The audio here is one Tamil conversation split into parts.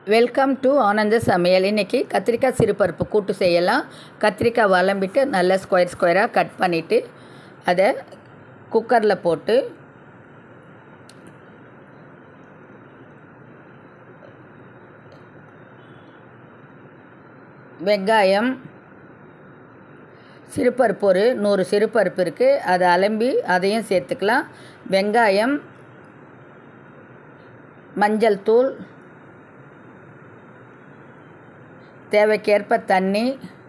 வெல்கம் டு ஆனந்த சமையல் இன்றைக்கி கத்திரிக்காய் சிறுபருப்பு கூட்டு செய்யலாம் கத்திரிக்காய் வளம்பிட்டு நல்லா ஸ்கொயர் ஸ்கொயராக கட் பண்ணிவிட்டு அதை குக்கரில் போட்டு வெங்காயம் சிறுபருப்பு ஒரு நூறு சிறுபருப்பு இருக்குது அதை அலம்பி அதையும் சேர்த்துக்கலாம் வெங்காயம் மஞ்சள் தூள் தேவைக்கேற்ப தண்ணி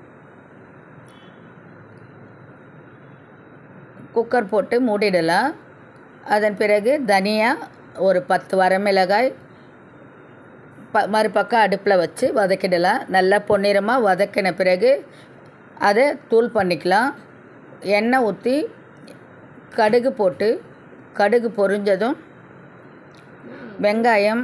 குக்கர் போட்டு மூடிடலாம் அதன் பிறகு தனியா ஒரு பத்து வரமிளகாய் ப மறுபக்கம் அடுப்பில் வச்சு வதக்கிடலாம் நல்லா பொன்னிறமாக வதக்கின பிறகு அதை தூள் பண்ணிக்கலாம் எண்ணெய் ஊற்றி கடுகு போட்டு கடுகு பொரிஞ்சதும் வெங்காயம்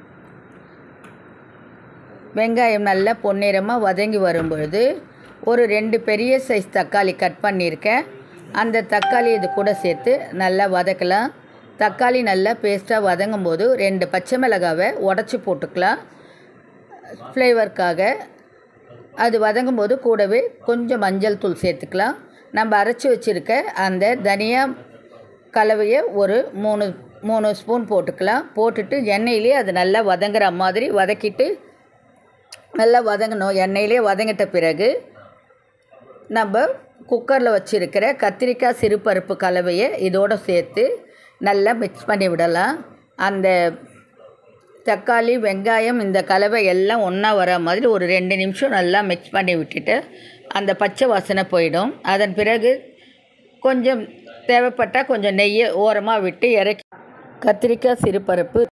வெங்காயம் நல்லா பொன்னிறமாக வதங்கி வரும்பொழுது ஒரு ரெண்டு பெரிய சைஸ் தக்காளி கட் பண்ணியிருக்கேன் அந்த தக்காளி இது கூட சேர்த்து நல்லா வதக்கலாம் தக்காளி நல்லா பேஸ்ட்டாக வதங்கும் போது ரெண்டு பச்சை மிளகாவை உடச்சி போட்டுக்கலாம் ஃப்ளேவருக்காக அது வதங்கும் போது கூடவே கொஞ்சம் மஞ்சள் தூள் சேர்த்துக்கலாம் நம்ம அரைச்சி வச்சுருக்க அந்த தனியா கலவையை ஒரு மூணு மூணு ஸ்பூன் போட்டுக்கலாம் போட்டுட்டு எண்ணெயிலே அது நல்லா வதங்குற மாதிரி வதக்கிட்டு நல்லா வதங்கணும் எண்ணெயிலே வதங்கிட்ட பிறகு நம்ம குக்கரில் வச்சுருக்கிற கத்திரிக்காய் சிறுபருப்பு கலவையை இதோடு சேர்த்து நல்லா மிக்ஸ் பண்ணி விடலாம் அந்த தக்காளி வெங்காயம் இந்த கலவை எல்லாம் ஒன்றா வர மாதிரி ஒரு ரெண்டு நிமிஷம் நல்லா மிக்ஸ் பண்ணி விட்டுட்டு அந்த பச்சை வாசனை போயிடும் அதன் பிறகு கொஞ்சம் தேவைப்பட்டால் கொஞ்சம் நெய்யை ஓரமாக விட்டு இறக்கி கத்திரிக்காய் சிறுபருப்பு